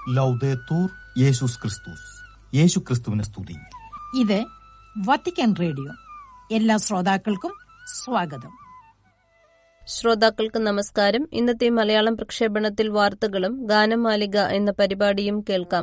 ലൗദേത്തൂർ യേശുസ് ക്രിസ്തുസ് യേശു ക്രിസ്തുവിനെ സ്തുതി ഇത് വത്തിക്കാൻ റേഡിയോ എല്ലാ ശ്രോതാക്കൾക്കും സ്വാഗതം ശ്രോതാക്കൾക്ക് നമസ്കാരം ഇന്നത്തെ മലയാളം പ്രക്ഷേപണത്തിൽ വാർത്തകളും ഗാനമാലിക എന്ന പരിപാടിയും കേൾക്കാം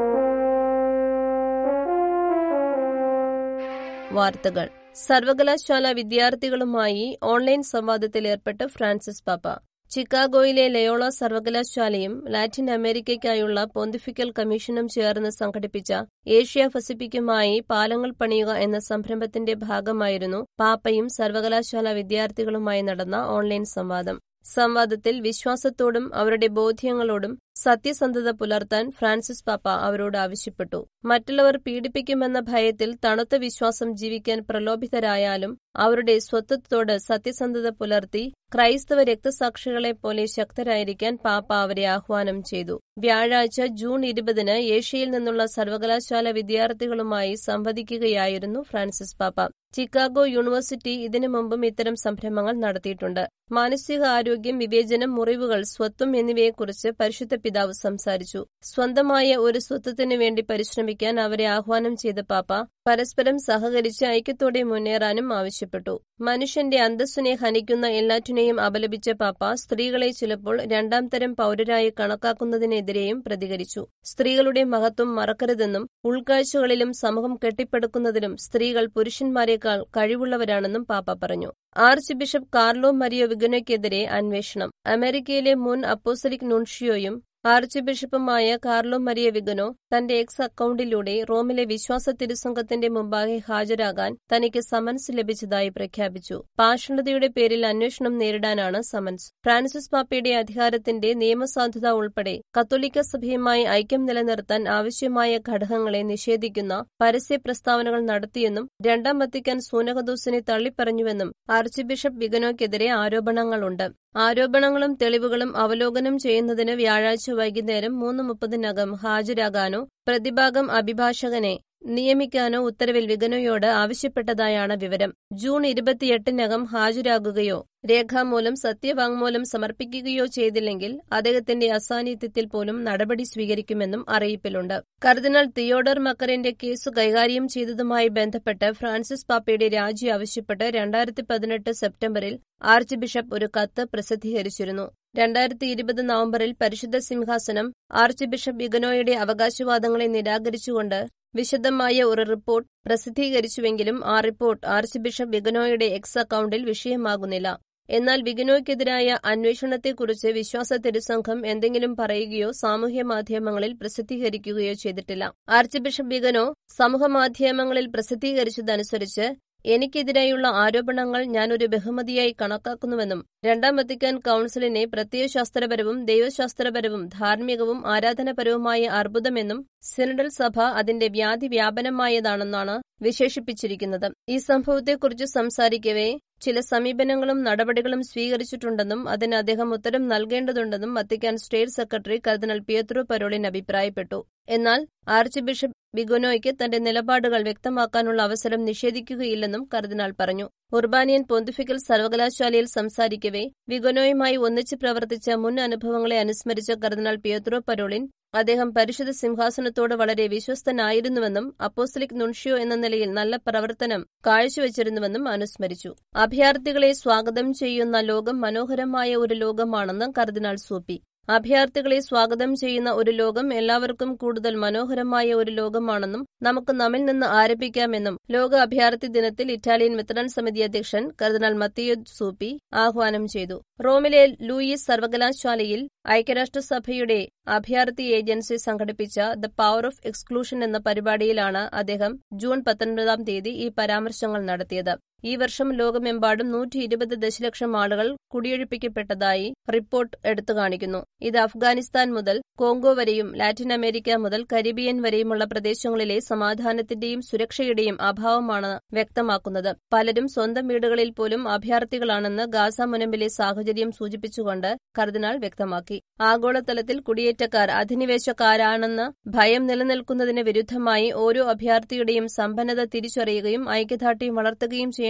വാർത്തകൾ സർവകലാശാല വിദ്യാർത്ഥികളുമായി ഓൺലൈൻ സംവാദത്തിൽ ഏർപ്പെട്ട് ഫ്രാൻസിസ് പാപ്പ ചിക്കാഗോയിലെ ലയോള സർവകലാശാലയും ലാറ്റിൻ അമേരിക്കയ്ക്കായുള്ള പോന്തിഫിക്കൽ കമ്മീഷനും ചേർന്ന് സംഘടിപ്പിച്ച ഏഷ്യ പസഫിക്കുമായി പാലങ്ങൾ പണിയുക എന്ന സംരംഭത്തിന്റെ ഭാഗമായിരുന്നു പാപ്പയും സർവകലാശാല വിദ്യാർത്ഥികളുമായി നടന്ന ഓൺലൈൻ സംവാദം സംവാദത്തിൽ വിശ്വാസത്തോടും അവരുടെ ബോധ്യങ്ങളോടും സത്യസന്ധത പുലർത്താൻ ഫ്രാൻസിസ് പാപ്പ അവരോട് ആവശ്യപ്പെട്ടു മറ്റുള്ളവർ പീഡിപ്പിക്കുമെന്ന ഭയത്തിൽ തണുത്ത വിശ്വാസം ജീവിക്കാൻ പ്രലോഭിതരായാലും അവരുടെ സ്വത്വത്തോട് സത്യസന്ധത പുലർത്തി ക്രൈസ്തവ രക്തസാക്ഷികളെ പോലെ ശക്തരായിരിക്കാൻ പാപ്പ അവരെ ആഹ്വാനം ചെയ്തു വ്യാഴാഴ്ച ജൂൺ ഇരുപതിന് ഏഷ്യയിൽ നിന്നുള്ള സർവകലാശാല വിദ്യാർത്ഥികളുമായി സംവദിക്കുകയായിരുന്നു ഫ്രാൻസിസ് പാപ്പ ചിക്കാഗോ യൂണിവേഴ്സിറ്റി ഇതിനു മുമ്പും ഇത്തരം സംരംഭങ്ങൾ നടത്തിയിട്ടുണ്ട് മാനസിക ആരോഗ്യം വിവേചനം മുറിവുകൾ സ്വത്വം എന്നിവയെക്കുറിച്ച് പരിശുദ്ധ പിതാവ് സംസാരിച്ചു സ്വന്തമായ ഒരു സ്വത്വത്തിനു വേണ്ടി പരിശ്രമിക്കാൻ അവരെ ആഹ്വാനം ചെയ്ത പാപ്പ പരസ്പരം സഹകരിച്ച് ഐക്യത്തോടെ മുന്നേറാനും ആവശ്യപ്പെട്ടു മനുഷ്യന്റെ അന്തസ്സിനെ ഹനിക്കുന്ന എല്ലാറ്റിനെയും അപലപിച്ച പാപ്പ സ്ത്രീകളെ ചിലപ്പോൾ രണ്ടാം തരം പൌരരായി കണക്കാക്കുന്നതിനെതിരെയും പ്രതികരിച്ചു സ്ത്രീകളുടെ മഹത്വം മറക്കരുതെന്നും ഉൾക്കാഴ്ചകളിലും സമൂഹം കെട്ടിപ്പടുക്കുന്നതിലും സ്ത്രീകൾ പുരുഷന്മാരെക്കാൾ കഴിവുള്ളവരാണെന്നും പാപ്പ പറഞ്ഞു ആർച്ച് ബിഷപ്പ് കാർലോ മരിയോ വിഗനയ്ക്കെതിരെ അന്വേഷണം അമേരിക്കയിലെ മുൻ അപ്പോസലിക് നുൻഷിയോയും ആർച്ച് ബിഷപ്പുമായ കാർലോ മരിയ വിഗനോ തന്റെ എക്സ് അക്കൌണ്ടിലൂടെ റോമിലെ വിശ്വാസ തിരുസംഘത്തിന്റെ മുമ്പാകെ ഹാജരാകാൻ തനിക്ക് സമൻസ് ലഭിച്ചതായി പ്രഖ്യാപിച്ചു പാഷണ്ഡതയുടെ പേരിൽ അന്വേഷണം നേരിടാനാണ് സമൻസ് ഫ്രാൻസിസ് പാപ്പയുടെ അധികാരത്തിന്റെ നിയമസാധുത ഉൾപ്പെടെ കത്തോലിക്ക സഭയുമായി ഐക്യം നിലനിർത്താൻ ആവശ്യമായ ഘടകങ്ങളെ നിഷേധിക്കുന്ന പരസ്യ പ്രസ്താവനകൾ നടത്തിയെന്നും രണ്ടാം വത്തിക്കാൻ സൂനകദൂസിനെ തള്ളിപ്പറഞ്ഞുവെന്നും ആർച്ച് ബിഷപ്പ് വിഗനോയ്ക്കെതിരെ ആരോപണങ്ങളുണ്ട് ആരോപണങ്ങളും തെളിവുകളും അവലോകനം ചെയ്യുന്നതിന് വ്യാഴാഴ്ച വൈകുന്നേരം മൂന്ന് മുപ്പതിനകം ഹാജരാകാനോ പ്രതിഭാഗം അഭിഭാഷകനെ നിയമിക്കാനോ ഉത്തരവിൽ വിഗനോയോട് ആവശ്യപ്പെട്ടതായാണ് വിവരം ജൂൺ ഇരുപത്തിയെട്ടിനകം ഹാജരാകുകയോ രേഖാമൂലം സത്യവാങ്മൂലം സമർപ്പിക്കുകയോ ചെയ്തില്ലെങ്കിൽ അദ്ദേഹത്തിന്റെ അസാന്നിധ്യത്തിൽ പോലും നടപടി സ്വീകരിക്കുമെന്നും അറിയിപ്പിലുണ്ട് കർദിനാൾ തിയോഡർ മക്കറിന്റെ കേസ് കൈകാര്യം ചെയ്തതുമായി ബന്ധപ്പെട്ട് ഫ്രാൻസിസ് പാപ്പയുടെ രാജി ആവശ്യപ്പെട്ട് രണ്ടായിരത്തി പതിനെട്ട് സെപ്റ്റംബറിൽ ആർച്ച് ബിഷപ്പ് ഒരു കത്ത് പ്രസിദ്ധീകരിച്ചിരുന്നു രണ്ടായിരത്തി ഇരുപത് നവംബറിൽ പരിശുദ്ധ സിംഹാസനം ആർച്ച് ബിഷപ്പ് ഇഗനോയുടെ അവകാശവാദങ്ങളെ നിരാകരിച്ചുകൊണ്ട് വിശദമായ ഒരു റിപ്പോർട്ട് പ്രസിദ്ധീകരിച്ചുവെങ്കിലും ആ റിപ്പോർട്ട് ആർച്ച് ബിഷപ്പ് വിഗനോയുടെ എക്സ് അക്കൌണ്ടിൽ വിഷയമാകുന്നില്ല എന്നാൽ വിഗനോയ്ക്കെതിരായ അന്വേഷണത്തെക്കുറിച്ച് വിശ്വാസ തിരുസംഘം എന്തെങ്കിലും പറയുകയോ സാമൂഹ്യ മാധ്യമങ്ങളിൽ പ്രസിദ്ധീകരിക്കുകയോ ചെയ്തിട്ടില്ല ആർച്ച് ബിഷപ്പ് വിഗനോ സമൂഹമാധ്യമങ്ങളിൽ പ്രസിദ്ധീകരിച്ചതനുസരിച്ച് എനിക്കെതിരായുള്ള ആരോപണങ്ങൾ ഞാനൊരു ബഹുമതിയായി കണക്കാക്കുന്നുവെന്നും രണ്ടാം വത്തിക്കാൻ കൌൺസിലിനെ പ്രത്യയശാസ്ത്രപരവും ദൈവശാസ്ത്രപരവും ധാർമ്മികവും ആരാധനപരവുമായ അർബുദമെന്നും സിനഡൽ സഭ അതിന്റെ വ്യാധി വ്യാപനമായതാണെന്നാണ് വിശേഷിപ്പിച്ചിരിക്കുന്നത് ഈ സംഭവത്തെക്കുറിച്ച് സംസാരിക്കവേ ചില സമീപനങ്ങളും നടപടികളും സ്വീകരിച്ചിട്ടുണ്ടെന്നും അതിന് അദ്ദേഹം ഉത്തരം നൽകേണ്ടതുണ്ടെന്നും Vatican state secretary cardinal Pietro Parolin അഭിപ്രായപ്പെട്ടു എന്നാൽ ആർച്ച് ബിഷപ്പ് ബിഗോനോയ്ക്ക് തന്റെ നിലപാടുകൾ വ്യക്തമാക്കാനുള്ള അവസരം നിഷേധിക്കുകയില്ലെന്നും കർദിനാൾ പറഞ്ഞു ഉർബാനിയൻ പൊന്തിഫിക്കൽ സർവകലാശാലയിൽ സംസാരിക്കവേ വിഗോനോയുമായി ഒന്നിച്ച് പ്രവർത്തിച്ച മുൻ അനുഭവങ്ങളെ അനുസ്മരിച്ച കർദിനാൾ പിയത്രോ പരോളിൻ അദ്ദേഹം പരിശുദ്ധ സിംഹാസനത്തോട് വളരെ വിശ്വസ്തനായിരുന്നുവെന്നും അപ്പോസ്തലിക് നുൻഷ്യോ എന്ന നിലയിൽ നല്ല പ്രവർത്തനം കാഴ്ചവെച്ചിരുന്നുവെന്നും അനുസ്മരിച്ചു അഭയാർത്ഥികളെ സ്വാഗതം ചെയ്യുന്ന ലോകം മനോഹരമായ ഒരു ലോകമാണെന്ന് കർദിനാൾ സൂപ്പി അഭയാർത്ഥികളെ സ്വാഗതം ചെയ്യുന്ന ഒരു ലോകം എല്ലാവർക്കും കൂടുതൽ മനോഹരമായ ഒരു ലോകമാണെന്നും നമുക്ക് നമ്മിൽ നിന്ന് ആരംഭിക്കാമെന്നും ലോക അഭയാർത്ഥി ദിനത്തിൽ ഇറ്റാലിയൻ മെത്രാൻ സമിതി അധ്യക്ഷൻ കർദിനാൾ മത്തിയോ സൂപ്പി ആഹ്വാനം ചെയ്തു റോമിലെ ലൂയിസ് സർവകലാശാലയിൽ ഐക്യരാഷ്ട്രസഭയുടെ അഭയാർത്ഥി ഏജൻസി സംഘടിപ്പിച്ച ദ പവർ ഓഫ് എക്സ്ക്ലൂഷൻ എന്ന പരിപാടിയിലാണ് അദ്ദേഹം ജൂൺ പത്തൊൻപതാം തീയതി ഈ പരാമർശങ്ങൾ നടത്തിയത് ഈ വർഷം ലോകമെമ്പാടും നൂറ്റി ഇരുപത് ദശലക്ഷം ആളുകൾ കുടിയൊഴിപ്പിക്കപ്പെട്ടതായി റിപ്പോർട്ട് എടുത്തു കാണിക്കുന്നു ഇത് അഫ്ഗാനിസ്ഥാൻ മുതൽ കോങ്കോ വരെയും ലാറ്റിൻ അമേരിക്ക മുതൽ കരീബിയൻ വരെയുമുള്ള പ്രദേശങ്ങളിലെ സമാധാനത്തിന്റെയും സുരക്ഷയുടെയും അഭാവമാണ് വ്യക്തമാക്കുന്നത് പലരും സ്വന്തം വീടുകളിൽ പോലും അഭയാർത്ഥികളാണെന്ന് ഗാസ മുനമ്പിലെ സാഹചര്യം സൂചിപ്പിച്ചുകൊണ്ട് കർദിനാൾ വ്യക്തമാക്കി ആഗോളതലത്തിൽ കുടിയേറ്റക്കാർ അധിനിവേശക്കാരാണെന്ന് ഭയം നിലനിൽക്കുന്നതിന് വിരുദ്ധമായി ഓരോ അഭയാർത്ഥിയുടെയും സമ്പന്നത തിരിച്ചറിയുകയും ഐക്യദാർഢ്യം വളർത്തുകയും ചെയ്യേണ്ട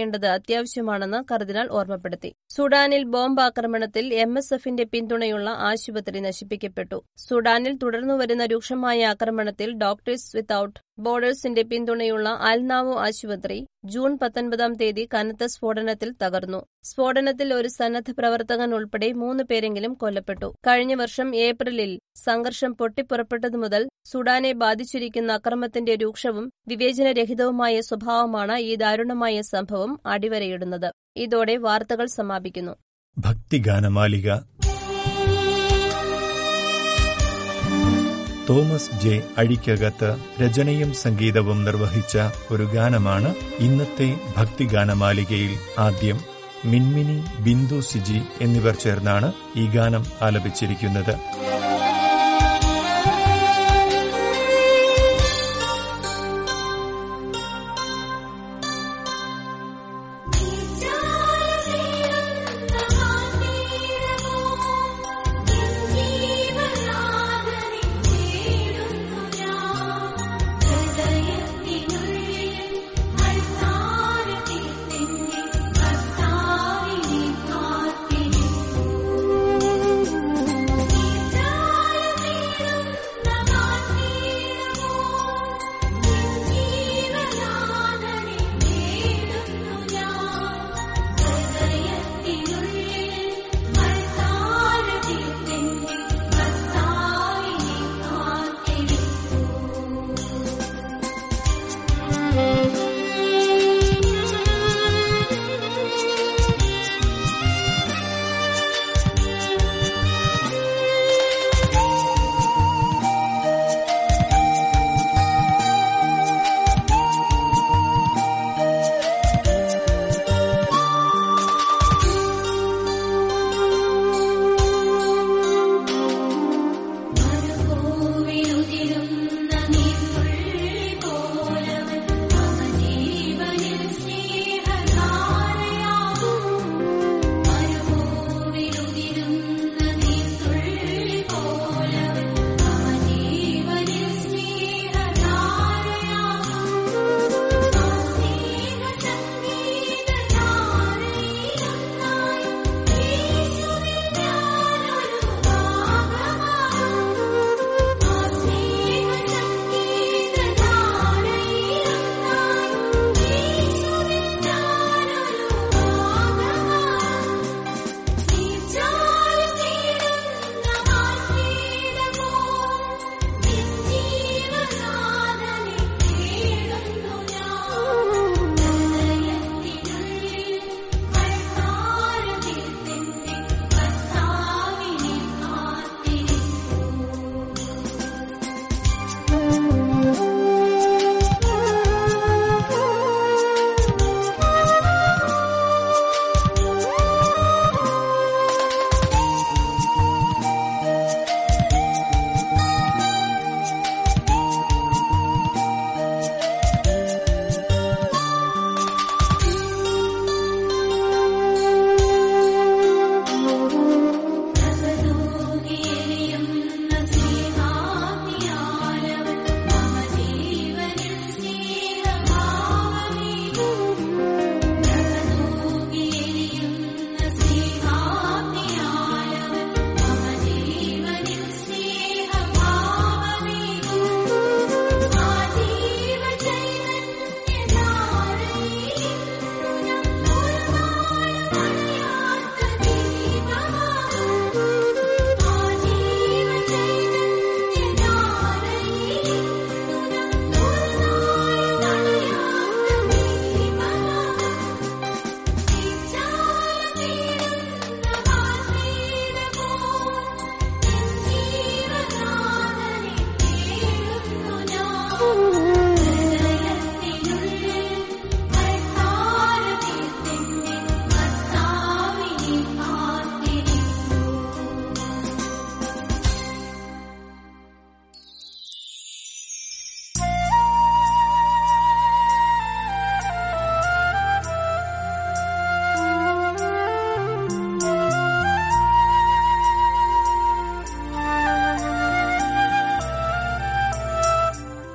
ചെയ്യേണ്ടത് അത്യാവശ്യമാണെന്ന് കർദിനാൾ ഓർമ്മപ്പെടുത്തി സുഡാനിൽ ബോംബ് ആക്രമണത്തിൽ എം എസ് എഫിന്റെ പിന്തുണയുള്ള ആശുപത്രി നശിപ്പിക്കപ്പെട്ടു സുഡാനിൽ തുടർന്നുവരുന്ന രൂക്ഷമായ ആക്രമണത്തിൽ ഡോക്ടേഴ്സ് വിത്തൌട്ട് ബോർഡേഴ്സിന്റെ പിന്തുണയുള്ള അൽനാവോ ആശുപത്രി ജൂൺ പത്തൊൻപതാം തീയതി കനത്ത സ്ഫോടനത്തിൽ തകർന്നു സ്ഫോടനത്തിൽ ഒരു സന്നദ്ധ പ്രവർത്തകൻ ഉൾപ്പെടെ മൂന്ന് പേരെങ്കിലും കൊല്ലപ്പെട്ടു കഴിഞ്ഞ വർഷം ഏപ്രിലിൽ സംഘർഷം പൊട്ടിപ്പുറപ്പെട്ടതു മുതൽ സുഡാനെ ബാധിച്ചിരിക്കുന്ന അക്രമത്തിന്റെ രൂക്ഷവും വിവേചനരഹിതവുമായ സ്വഭാവമാണ് ഈ ദാരുണമായ സംഭവം അടിവരയിടുന്നത് ഇതോടെ വാർത്തകൾ സമാപിക്കുന്നു ഭക്തിഗാനമാലിക തോമസ് ജെ അഴിക്കകത്ത് രചനയും സംഗീതവും നിർവഹിച്ച ഒരു ഗാനമാണ് ഇന്നത്തെ ഭക്തിഗാനമാലികയിൽ ആദ്യം മിൻമിനി ബിന്ദു സിജി എന്നിവർ ചേർന്നാണ് ഈ ഗാനം ആലപിച്ചിരിക്കുന്നത് ും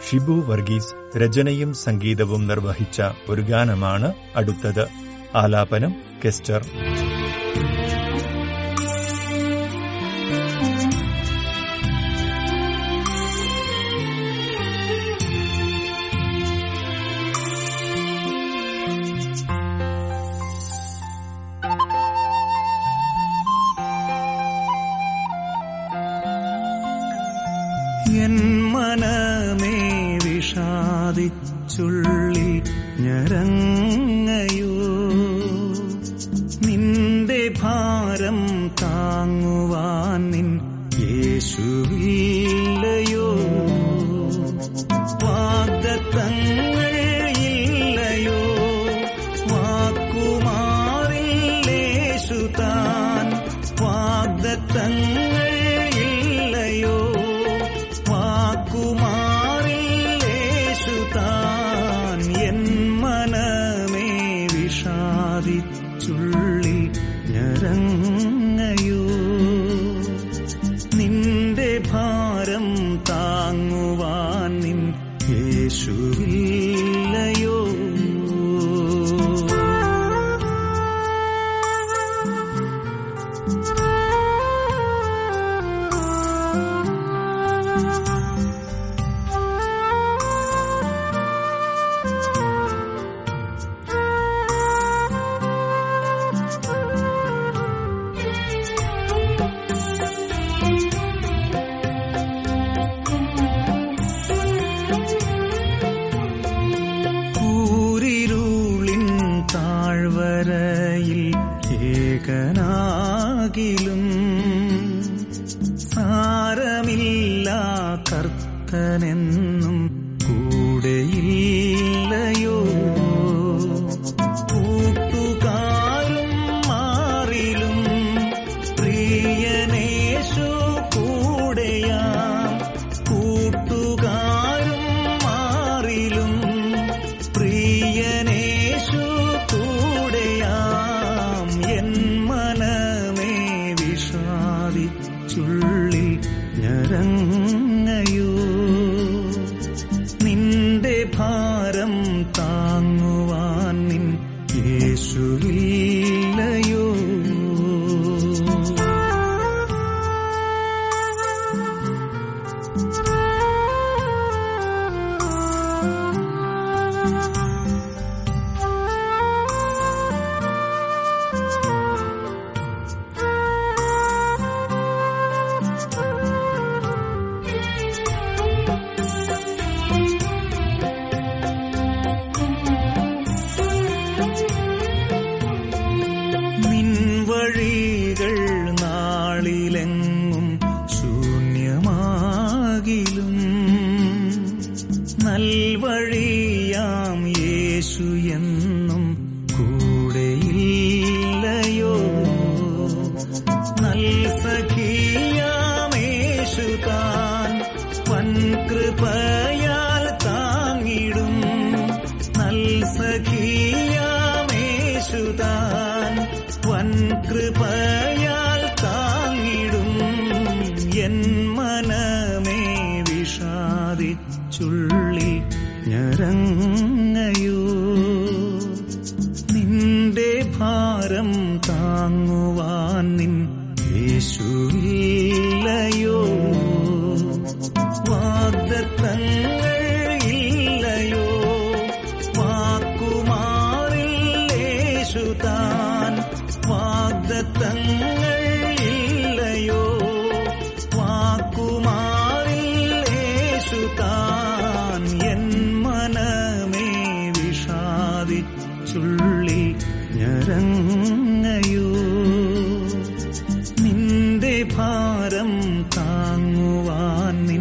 ഷിബു വർഗീസ് രചനയും സംഗീതവും നിർവഹിച്ച ഒരു ഗാനമാണ് അടുത്തത് ആലാപനം കെസ്റ്റർ എൻ മനമേ വിഷാദിച്ചുള്ളിൽ ഞരങ്ങയോ നിന്റെ ഭാരം താങ്ങുവാൻ നിൻ യേശുവില്ലയോ വാഗ്ദത്തങ്ങൾ ഇല്ലയോ വാക്കുമാറില്ലേശു താൻ വാഗ്ദത്തങ്ങൾ ഇല്ലയോ വാക്കുമാറില്ലേശു താൻ എൻ മനമേ വിഷാദിച്ചുള്ളിൽ ഞരങ്ങയോ നിന്റെ ഭാരം താങ്ങുവാൻ നിൻ യേശുവില്ലയോ കൂരിരുളിൻ താഴ്വരയിൽ ഏകനാകിലും സാരമില്ല കർത്തനെന്നും കൂടെയില്ലയോ കൂട്ടുകാരും മാറിലും പ്രിയനേശു കൂടെയാം കൂട്ടുകാരും മാറിലും പ്രിയനേശു കൂടെയാം എൻ മനമേ വിഷാദിച്ചുള്ളിൽ ഞരങ്ങയോ നിന്റെ ഭാരം താങ്ങുവാൻ നിൻ യേശുവില്ലയോ നിൻ വഴികൾ നാളിലെങ്ങും ശൂന്യമാകിലും നൽവഴിയാം യേശു എന്നും കൂടെയില്ലയോ നൽ സഖിയാമേശു താൻ വൻകൃപയാൽ താങ്ങിടും നൽ സഖിയാമേശു താൻ വൻകൃപയാൽ താങ്ങിടും എൻ മനമേ വിഷാദിച്ചുള്ളി ഞരങ്ങയോ നിന്റെ ഭാരം താങ്ങുവാൻ നിൻ യേശുവില്ലയോ വാഗ്ദത്തങ്ങൾ ഇല്ലയോ വാക്കുമാറില്ലേശു താൻ വാഗ്ദത്തങ്ങൾ ഇല്ലയോ വാക്കുമാറില്ലേശു താൻ എൻ മനമേ വിഷാദിച്ചുള്ളി ഞരങ്ങയോ നിന്റെ ഭാരം താങ്ങുവാൻ നിൻ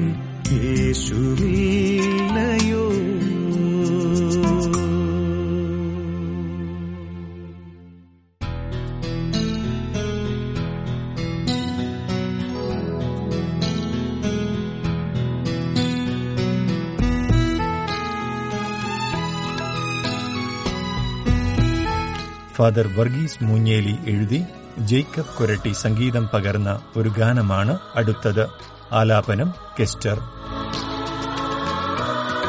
യേശുവില്ലയോ ഫാദർ വർഗീസ് മൂഞ്ഞേലി എഴുതി ജേക്കബ് കൊരട്ടി സംഗീതം പകർന്ന ഒരു ഗാനമാണ് അടുത്തത് ആലാപനം കെസ്റ്റർ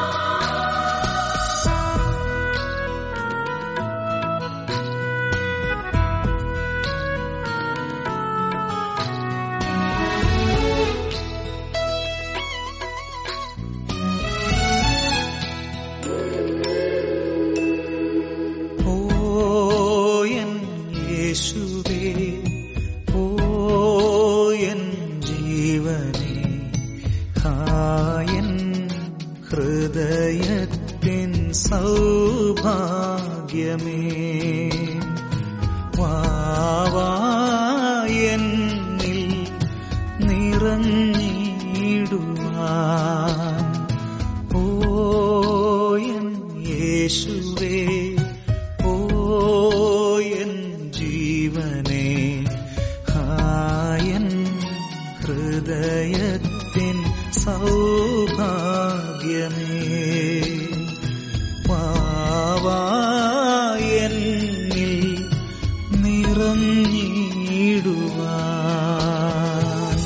ഓ എൻ ജീവനേ ഹായൻ ഹൃദയത്തിൻ സൗഭാഗ്യമേ വാവായെന്നിൽ നിറഞ്ഞിടുവാൻ ഓ എൻ യേശുവേ ഓ എൻ ജീവനേ ഹായൻ ഹൃദയത്തിൻ സൗഭാഗ്യമേ വാവായെന്നിൽ നിറഞ്ഞിടുവാൻ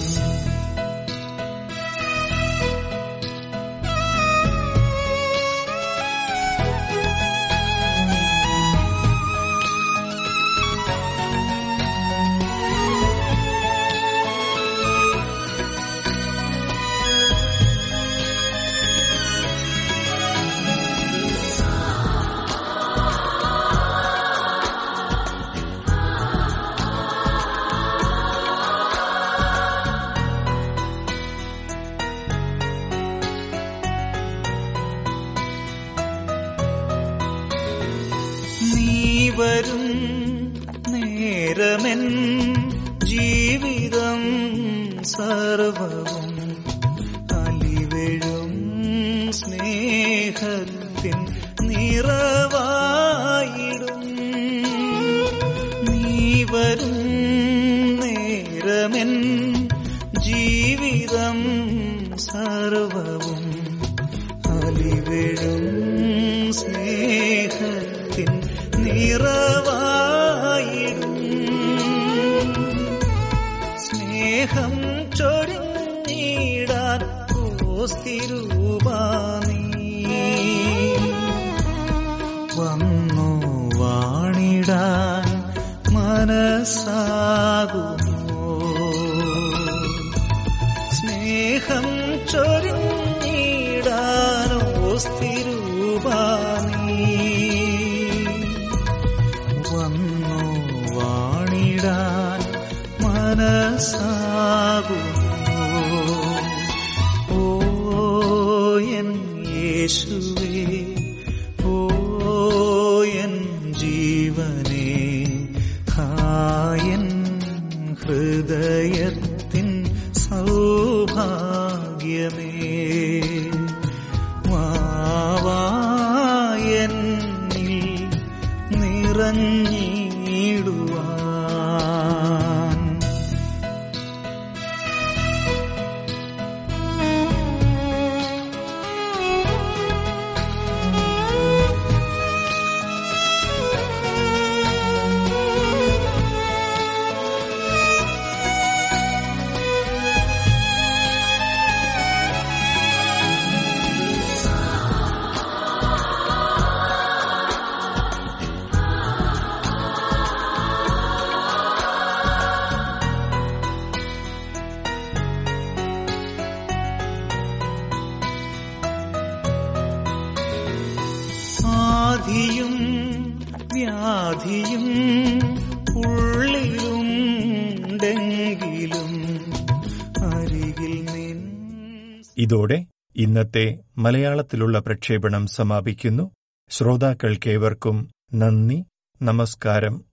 നീ വരും നേരമെൻ ജീവിതം സർവവും അലിവെഴും സ്നേഹത്തിൻ നിറവായിടും നീ വരും നേരമെൻ ജീവിതം സർവവും അലിവെഴും സ്നേഹത്തിൻ നിറവായിടും സ്നേഹം ചൊരിഞ്ഞിടാൻ കോസ്തിരൂപാനീ വന്നു വാണിടാൻ മനസ്സാകുമോ സ്നേഹം ചൊരിഞ്ഞിടാനോ സ്ഥിരൂപാനീ വന്നു വാണിടാൻ മനസ്സാകുമോ ഓ എൻ യേശുവേ ഓ എൻ ജീവനേ ഹായൻ ഹൃദയത്തിൻ സൗഭാഗ്യമേ വാവായെന്നിൽ നിറഞ്ഞിടുവാൻ ആധിയും വ്യാധിയും ഉള്ളിലുണ്ടെങ്കിലും അരികിൽ നിൻ ഇതോടെ ഇന്നത്തെ മലയാളത്തിലുള്ള പ്രക്ഷേപണം സമാപിക്കുന്നു ശ്രോതാക്കൾക്കേവർക്കും നന്ദി നമസ്കാരം